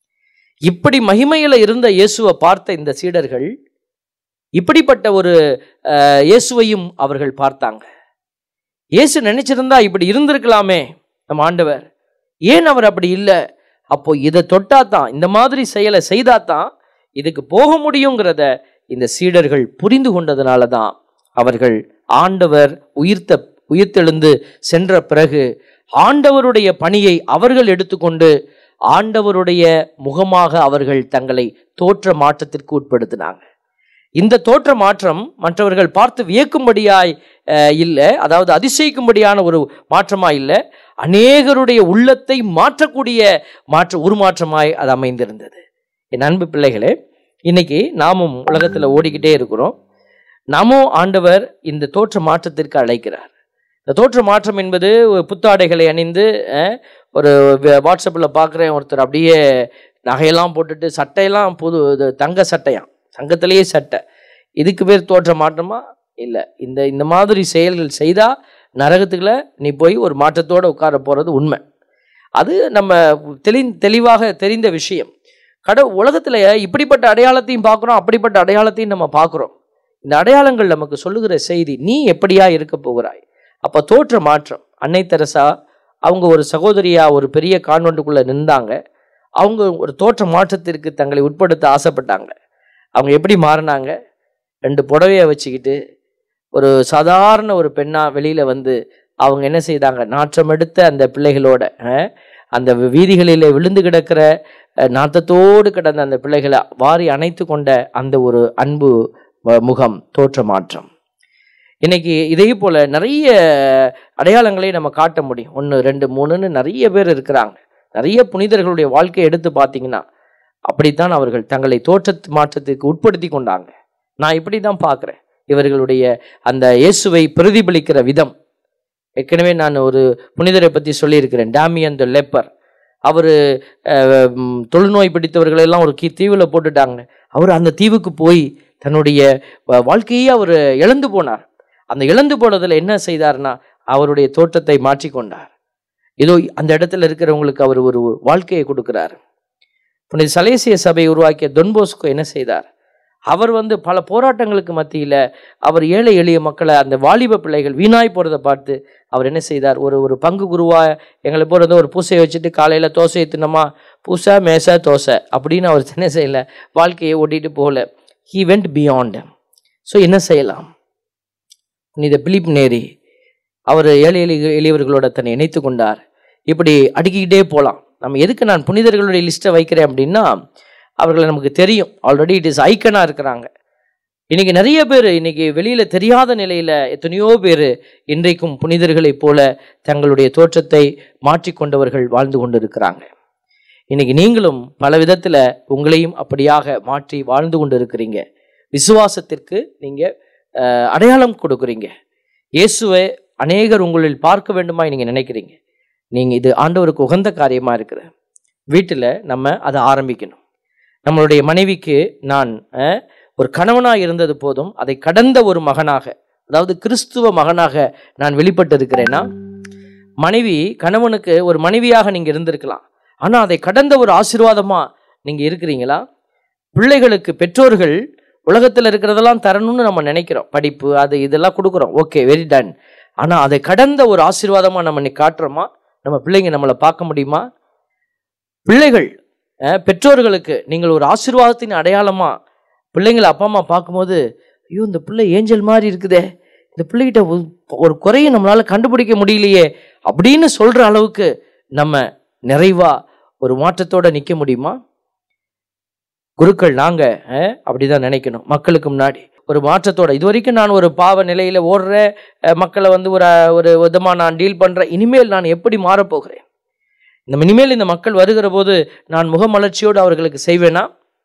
இப்படி மகிமையில இருந்த இயேசுவை பார்த்த இந்த சீடர்கள் இப்படிப்பட்ட ஒரு அஹ், இயேசுவையும் அவர்கள் பார்த்தாங்க இயேசு நினைச்சிருந்தா இப்படி இருந்திருக்கலாமே நம்ம ஆண்டவர் ஏன் அவர் அப்படி இல்லை அப்போ இதை தொட்டா தான் இந்த மாதிரி செயலை செய்தா தான் இதுக்கு போக முடியுங்கிறத இந்த சீடர்கள் புரிந்து கொண்டதுனால தான் அவர்கள் ஆண்டவர் உயிர்த்த உயிர்த்தெழுந்து சென்ற பிறகு ஆண்டவருடைய பணியை அவர்கள் எடுத்துக்கொண்டு ஆண்டவருடைய முகமாக அவர்கள் தங்களை தோற்ற மாற்றத்திற்கு உட்படுத்தினாங்க இந்த தோற்ற மாற்றம் மற்றவர்கள் பார்த்து வியக்கும்படியாய் அஹ், இல்லை அதாவது அதிசயிக்கும்படியான ஒரு மாற்றமா இல்லை அநேகருடைய உள்ளத்தை மாற்றக்கூடிய மாற்ற உருமாற்றமாய் அது அமைந்திருந்தது என் அன்பு பிள்ளைகளே இன்னைக்கு நாமும் உலகத்தில் ஓடிக்கிட்டே இருக்கிறோம் நாமும் ஆண்டவர் இந்த தோற்ற மாற்றத்திற்கு அழைக்கிறார் இந்த தோற்ற மாற்றம் என்பது ஒரு புத்தாடைகளை அணிந்து அஹ், ஒரு வாட்ஸ்அப்பில் பார்க்குறேன் ஒருத்தர் அப்படியே நகையெல்லாம் போட்டுட்டு சட்டையெல்லாம் புது இது தங்க சட்டையாம் தங்கத்திலேயே சட்டை இதுக்கு பேர் தோற்ற மாற்றமா இல்லை இந்த இந்த மாதிரி செயல்கள் செய்தால் நரகத்துக்குள்ள நீ போய் ஒரு மாற்றத்தோடு உட்கார போகிறது உண்மை அது நம்ம தெளி தெளிவாக தெரிந்த விஷயம் கட உலகத்தில் இப்படிப்பட்ட அடையாளத்தையும் பார்க்குறோம் அப்படிப்பட்ட அடையாளத்தையும் நம்ம பார்க்குறோம் இந்த அடையாளங்கள் நமக்கு சொல்லுகிற செய்தி நீ எப்படியா இருக்க போகிறாய் அப்போ தோற்ற மாற்றம் அன்னை தெரசா அவங்க ஒரு சகோதரியா ஒரு பெரிய கான்வெண்ட்டுக்குள்ளே நின்றாங்க அவங்க ஒரு தோற்ற மாற்றத்திற்கு தங்களை உட்படுத்த ஆசைப்பட்டாங்க அவங்க எப்படி மாறினாங்க ரெண்டு புடவையை வச்சுக்கிட்டு ஒரு சாதாரண ஒரு பெண்ணாக வெளியில் வந்து அவங்க என்ன செய்தாங்க நாற்றம் எடுத்த அந்த பிள்ளைகளோட அஹ், அந்த வீதிகளிலே விழுந்து கிடக்கிற அஹ், நாத்தத்தோடு கிடந்த அந்த பிள்ளைகளை வாரி அணைத்து கொண்ட அந்த ஒரு அன்பு அஹ், முகம் தோற்ற மாற்றம் இன்னைக்கு இதே போல் நிறைய அடையாளங்களை நம்ம காட்ட முடியும் ஒன்று ரெண்டு மூணுன்னு நிறைய பேர் இருக்கிறாங்க நிறைய புனிதர்களுடைய வாழ்க்கையை எடுத்து பார்த்தீங்கன்னா அப்படித்தான் அவர்கள் தங்களை தோற்ற மாற்றத்துக்கு உட்படுத்தி கொண்டாங்க நான் இப்படி தான் பார்க்குறேன் இவர்களுடைய அந்த இயேசுவை பிரதிபலிக்கிற விதம் ஏற்கனவே நான் ஒரு புனிதரை பற்றி சொல்லியிருக்கிறேன் டேமியன் த லெப்பர் அவர் தொழுநோய் பிடித்தவர்களை எல்லாம் ஒரு கீ தீவில் போட்டுட்டாங்க அவர் அந்த தீவுக்கு போய் தன்னுடைய வ- வாழ்க்கையே அவர் இழந்து போனார் அந்த இழந்து போனதில் என்ன செய்தார்னா அவருடைய தோற்றத்தை மாற்றிக்கொண்டார் ஏதோ அந்த இடத்துல இருக்கிறவங்களுக்கு அவர் ஒரு வாழ்க்கையை கொடுக்கிறார் புனித சலேசிய சபை உருவாக்கிய தொன்போஸ்கோ என்ன செய்தார் அவர் வந்து பல போராட்டங்களுக்கு மத்தியில் அவர் ஏழை எளிய மக்களை அந்த வாலிப பிள்ளைகள் வீணாய் போகிறத பார்த்து அவர் என்ன செய்தார் ஒரு ஒரு பங்கு குருவா எங்களை போகிறது ஒரு பூசையை வச்சுட்டு காலையில் தோசையை தின்னமா பூசை மேசை தோசை அப்படின்னு அவர் என்ன செய்யல வாழ்க்கையை ஓட்டிட்டு போகல ஹீ வெண்ட் பியாண்ட் ஸோ என்ன செய்யலாம் புனித பிலிப் நேரி அவர் ஏழை எளிய எளியவர்களோட தன்னை இணைத்து கொண்டார் இப்படி அடுக்கிக்கிட்டே போகலாம் நம்ம எதுக்கு நான் புனிதர்களுடைய லிஸ்ட்டை வைக்கிறேன் அப்படின்னா அவர்களை நமக்கு தெரியும் ஆல்ரெடி இட் இஸ் ஐக்கனாக இருக்கிறாங்க இன்னைக்கு நிறைய பேர் இன்னைக்கு வெளியில் தெரியாத நிலையில் எத்தனையோ பேர் இன்றைக்கும் புனிதர்களைப் போல தங்களுடைய தோற்றத்தை மாற்றிக்கொண்டவர்கள் வாழ்ந்து கொண்டு இருக்கிறாங்க இன்னைக்கு நீங்களும் பல விதத்தில் உங்களையும் அப்படியாக மாற்றி வாழ்ந்து கொண்டு இருக்கிறீங்க விசுவாசத்திற்கு நீங்கள் அடையாளம் கொடுக்குறீங்க இயேசுவை அநேகர் உங்களில் பார்க்க வேண்டுமா நீங்கள் நினைக்கிறீங்க நீங்கள் இது ஆண்டவருக்கு உகந்த காரியமாக இருக்குது வீட்டில் நம்ம அதை ஆரம்பிக்கணும் நம்மளுடைய மனைவிக்கு நான் அஹ், ஒரு கணவனாக இருந்தது போதும் அதை கடந்த ஒரு மகனாக அதாவது கிறிஸ்துவ மகனாக நான் வெளிப்பட்டு இருக்கிறேன்னா மனைவி கணவனுக்கு ஒரு மனைவியாக நீங்கள் இருந்திருக்கலாம் ஆனால் அதை கடந்த ஒரு ஆசீர்வாதமாக நீங்கள் இருக்கிறீங்களா பிள்ளைகளுக்கு பெற்றோர்கள் உலகத்தில் இருக்கிறதெல்லாம் தரணும்னு நம்ம நினைக்கிறோம் படிப்பு அது இதெல்லாம் கொடுக்குறோம் ஓகே வெரி டன் ஆனால் அதை கடந்த ஒரு ஆசீர்வாதமாக நம்ம இன்னைக்கு காட்டுறோமா நம்ம பிள்ளைங்க நம்மளை பார்க்க முடியுமா பிள்ளைகள் அஹ், பெற்றோர்களுக்கு நீங்கள் ஒரு ஆசீர்வாதத்தின் அடையாளமா பிள்ளைங்களை அப்பா அம்மா பார்க்கும்போது ஐயோ இந்த பிள்ளை ஏஞ்சல் மாதிரி இருக்குதே இந்த பிள்ளைகிட்ட ஒரு- ஒரு குறையை நம்மளால கண்டுபிடிக்க முடியலையே அப்படின்னு சொல்ற அளவுக்கு நம்ம நிறைவா ஒரு மாற்றத்தோட நிற்க முடியுமா குருக்கள் நாங்க அஹ், அப்படிதான் நினைக்கணும் மக்களுக்கு முன்னாடி ஒரு மாற்றத்தோட இது வரைக்கும் நான் ஒரு பாவ நிலையில ஓடுறேன் அஹ், மக்களை வந்து ஒரு ஒரு விதமா நான் டீல் பண்றேன் இனிமேல் நான் எப்படி மாறப்போகிறேன் இந்த இனிமேல் இந்த மக்கள் வருகிற போது நான் முகமலர்ச்சியோடு அவர்களுக்கு செய்வேனா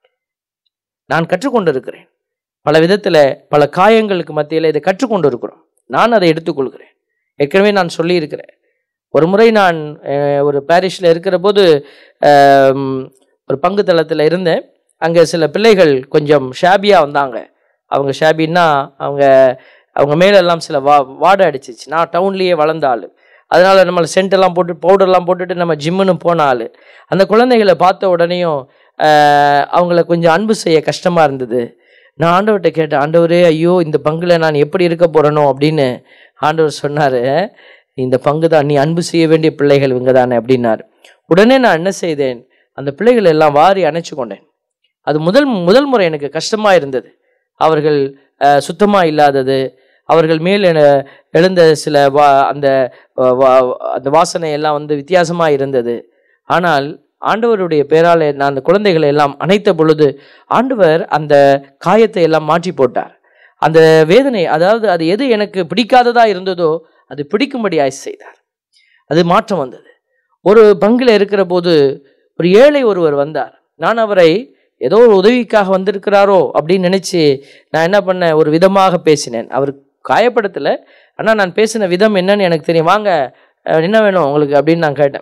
நான் கற்றுக்கொண்டு இருக்கிறேன் பல விதத்தில் பல காயங்களுக்கு மத்தியில் இதை கற்றுக்கொண்டு இருக்கிறோம் நான் அதை எடுத்துக்கொள்கிறேன் ஏற்கனவே நான் சொல்லியிருக்கிறேன் ஒரு முறை நான் அஹ், ஒரு பாரிஷில் இருக்கிற போது ஆம், ஒரு பங்கு தளத்தில் இருந்தேன் அங்கே சில பிள்ளைகள் கொஞ்சம் ஷாபியாக வந்தாங்க அவங்க ஷாபின்னா அவங்க அவங்க மேலெல்லாம் சில வா வாடை அடிச்சிச்சு நான் டவுன்லேயே வளர்ந்த ஆள் அதனால் நம்மளை சென்ட்டெல்லாம் போட்டு பவுடர்லாம் போட்டுட்டு நம்ம ஜிம்முன்னு போன ஆள் அந்த குழந்தைகளை பார்த்த உடனேயும் ஆஹ், அவங்கள கொஞ்சம் அன்பு செய்ய கஷ்டமாக இருந்தது நான் ஆண்டவர்கிட்ட கேட்டேன் ஆண்டவரே ஐயோ இந்த பங்கில் நான் எப்படி இருக்க போகிறனோ அப்படின்னு ஆண்டவர் சொன்னார் இந்த பங்கு தான் நீ அன்பு செய்ய வேண்டிய பிள்ளைகள் இவங்க தானே அப்படின்னார் உடனே நான் என்ன செய்தேன் அந்த பிள்ளைகளை எல்லாம் வாரி அணைச்சு கொண்டேன் அது முதல் முதல் முறை எனக்கு கஷ்டமாக இருந்தது அவர்கள் சுத்தமாக இல்லாதது அவர்கள் மேல் என- எழுந்த சில வா அந்த வா- வா- அந்த வாசனை எல்லாம் வந்து வித்தியாசமாக இருந்தது ஆனால் ஆண்டவருடைய பேரால் நான் அந்த குழந்தைகளை எல்லாம் அணைத்த பொழுது ஆண்டவர் அந்த காயத்தை எல்லாம் மாற்றி போட்டார் அந்த வேதனை அதாவது அது எது எனக்கு பிடிக்காததா இருந்ததோ அது பிடிக்கும்படியாய் செய்தார் அது மாற்றம் வந்தது ஒரு பங்கில் இருக்கிற போது ஒரு ஏழை ஒருவர் வந்தார் நான் அவரை ஏதோ ஒரு உதவிக்காக வந்திருக்கிறாரோ அப்படின்னு நினைச்சு நான் என்ன பண்ணேன் ஒரு விதமாக பேசினேன் அவர் காயப்படுத்தலை ஆனால் நான் பேசின விதம் என்னன்னு எனக்கு தெரியும் வாங்க அஹ், என்ன வேணும் உங்களுக்கு அப்படின்னு நான் கேட்டேன்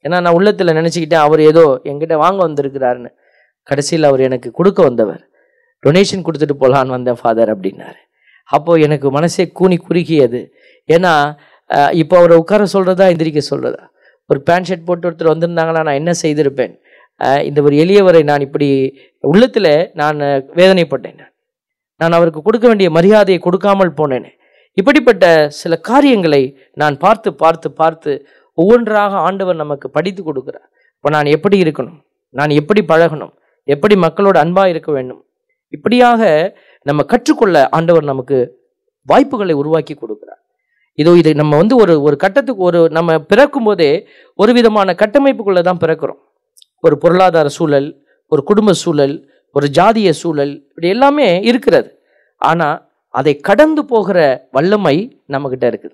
ஏன்னா நான் உள்ளத்தில் நினச்சிக்கிட்டேன் அவர் ஏதோ என்கிட்ட வாங்க வந்திருக்கிறாருன்னு கடைசியில் அவர் எனக்கு கொடுக்க வந்தவர் டொனேஷன் கொடுத்துட்டு போகலான்னு வந்தேன் ஃபாதர் அப்படின்னாரு அப்போது எனக்கு மனசே கூனி குறுகியது ஏன்னா அஹ், இப்போ அவரை உட்கார சொல்கிறதா எந்திரிக்க சொல்கிறதா ஒரு பேண்ட் ஷர்ட் போட்டு ஒருத்தர் வந்திருந்தாங்கன்னா நான் என்ன செய்திருப்பேன் அஹ், இந்த ஒரு எளியவரை நான் இப்படி உள்ளத்தில் நான் வேதனைப்பட்டேன் நான். நான் அவருக்கு கொடுக்க வேண்டிய மரியாதையை கொடுக்காமல் போனேனே இப்படிப்பட்ட சில காரியங்களை நான் பார்த்து பார்த்து பார்த்து ஒவ்வொன்றாக ஆண்டவர் நமக்கு படித்து கொடுக்கிறார் இப்போ நான் எப்படி இருக்கணும் நான் எப்படி பழகணும் எப்படி மக்களோட அன்பா இருக்க வேண்டும் இப்படியாக நம்ம கற்றுக்கொள்ள ஆண்டவர் நமக்கு வாய்ப்புகளை உருவாக்கி கொடுக்கிறார் இதோ இது நம்ம வந்து ஒரு ஒரு கட்டத்துக்கு ஒரு நம்ம பிறக்கும் போதே ஒரு விதமான கட்டமைப்புக்குள்ள தான் பிறக்கிறோம் ஒரு பொருளாதார சூழல் ஒரு குடும்ப சூழல் ஒரு ஜாதிய சூழல் இப்படி எல்லாமே இருக்கிறது ஆனா அதை கடந்து போகிற வல்லமை நம்மகிட்ட இருக்குது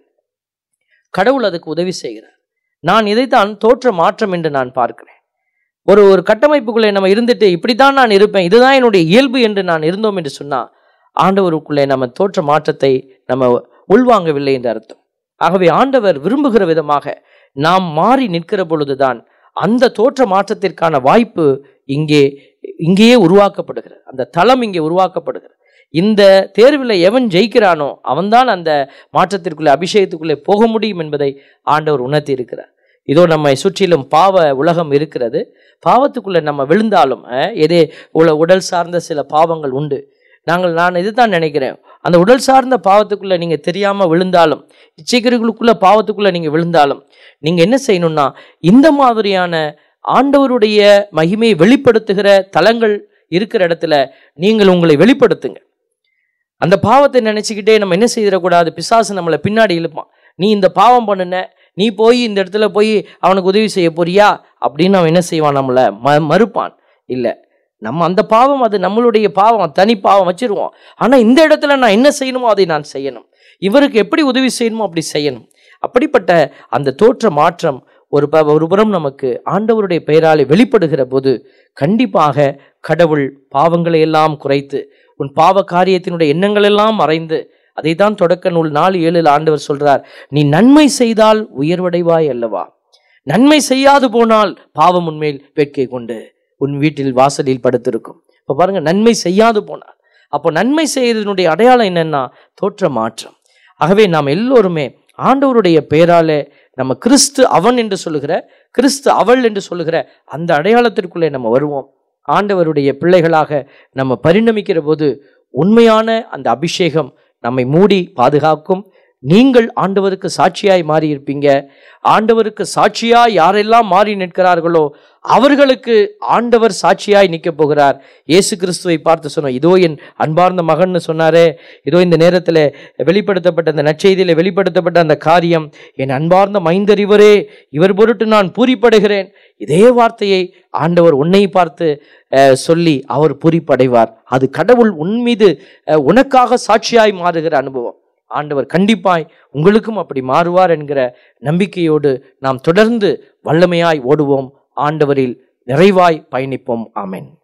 கடவுள் அதுக்கு உதவி செய்கிறார் நான் இதைத்தான் தோற்ற மாற்றம் என்று நான் பார்க்கிறேன் ஒரு ஒரு கட்டமைப்புக்குள்ளே நம்ம இருந்துட்டு இப்படித்தான் நான் இருப்பேன் இதுதான் என்னுடைய இயல்பு என்று நான் இருந்தோம் என்று சொன்னா ஆண்டவருக்குள்ளே நம்ம தோற்ற மாற்றத்தை நம்ம உள்வாங்கவில்லை என்று அர்த்தம் ஆகவே ஆண்டவர் விரும்புகிற விதமாக நாம் மாறி நிற்கிற பொழுதுதான் அந்த தோற்ற மாற்றத்திற்கான வாய்ப்பு இங்கே இங்கேயே உருவாக்கப்படுகிறது அந்த தளம் இங்கே உருவாக்கப்படுகிறது இந்த தேர்வில் எவன் ஜெயிக்கிறானோ அவன்தான் அந்த மாற்றத்திற்குள்ளே அபிஷேகத்துக்குள்ளே போக முடியும் என்பதை ஆண்டவர் உணர்த்தி இருக்கிறார் இதோ நம்மை சுற்றிலும் பாவ உலகம் இருக்கிறது பாவத்துக்குள்ளே நம்ம விழுந்தாலும் அஹ், எதே உல உடல் சார்ந்த சில பாவங்கள் உண்டு நாங்கள் நான் இதுதான் நினைக்கிறேன் அந்த உடல் சார்ந்த பாவத்துக்குள்ளே நீங்கள் தெரியாமல் விழுந்தாலும் இச்சைக்கர்களுக்குள்ள பாவத்துக்குள்ளே நீங்கள் விழுந்தாலும் நீங்கள் என்ன செய்யணும்னா இந்த மாதிரியான ஆண்டவருடைய மகிமையை வெளிப்படுத்துகிற தலங்கள் இருக்கிற இடத்துல நீங்கள் உங்களை வெளிப்படுத்துங்க அந்த பாவத்தை நினச்சிக்கிட்டே நம்ம என்ன செய்திடக்கூடாது பிசாசு நம்மளை பின்னாடி இழுப்பான் நீ இந்த பாவம் பண்ணுன நீ போய் இந்த இடத்துல போய் அவனுக்கு உதவி செய்ய போறியா அப்படின்னு அவன் என்ன செய்வான் நம்மளை ம மறுப்பான் இல்லை நம்ம அந்த பாவம் அது நம்மளுடைய பாவம் தனி பாவம் வச்சிருவோம் ஆனால் இந்த இடத்துல நான் என்ன செய்யணுமோ அதை நான் செய்யணும் இவருக்கு எப்படி உதவி செய்யணுமோ அப்படி செய்யணும் அப்படிப்பட்ட அந்த தோற்ற மாற்றம் ஒரு ப ஒரு புறம் நமக்கு ஆண்டவருடைய பெயராலே வெளிப்படுகிற போது கண்டிப்பாக கடவுள் பாவங்களை எல்லாம் குறைத்து உன் பாவ காரியத்தினுடைய எண்ணங்கள் எல்லாம் மறைந்து அதை தான் தொடக்க நூல் நாலு ஏழில் ஆண்டவர் சொல்றார் நீ நன்மை செய்தால் உயர்வடைவாய் அல்லவா நன்மை செய்யாது போனால் பாவம் உன்மேல் வேட்கை கொண்டு உன் வீட்டில் வாசலில் படுத்திருக்கும் இப்போ பாருங்க நன்மை செய்யாது போனால் அப்போ நன்மை செய்யறதுனுடைய அடையாளம் என்னன்னா தோற்ற மாற்றம் ஆகவே நாம் எல்லோருமே ஆண்டவருடைய பெயராலே நம்ம கிறிஸ்து அவன் என்று சொல்லுகிற கிறிஸ்து அவள் என்று சொல்லுகிற அந்த அடையாளத்திற்குள்ளே நம்ம வருவோம் ஆண்டவருடைய பிள்ளைகளாக நம்ம பரிணமிக்கிற போது உண்மையான அந்த அபிஷேகம் நம்மை மூடி பாதுகாக்கும் நீங்கள் ஆண்டவருக்கு சாட்சியாய் மாறி இருப்பீங்க ஆண்டவருக்கு சாட்சியாய் யாரெல்லாம் மாறி நிற்கிறார்களோ அவர்களுக்கு ஆண்டவர் சாட்சியாய் நிற்க போகிறார் இயேசு கிறிஸ்துவை பார்த்து சொன்னோம் இதோ என் அன்பார்ந்த மகன்னு சொன்னாரே இதோ இந்த நேரத்தில் வெளிப்படுத்தப்பட்ட அந்த நற்செய்தியில் வெளிப்படுத்தப்பட்ட அந்த காரியம் என் அன்பார்ந்த மைந்தறிவரே இவர் பொருட்டு நான் பூரிப்படுகிறேன் இதே வார்த்தையை ஆண்டவர் உன்னை பார்த்து அஹ், சொல்லி அவர் பூரிப்படைவார் அது கடவுள் உன் மீது அஹ், உனக்காக சாட்சியாய் மாறுகிற அனுபவம் ஆண்டவர் கண்டிப்பாய் உங்களுக்கும் அப்படி மாறுவார் என்கிற நம்பிக்கையோடு நாம் தொடர்ந்து வல்லமையாய் ஓடுவோம் ஆண்டவரில் நிறைவாய் பயணிப்போம் ஆமென்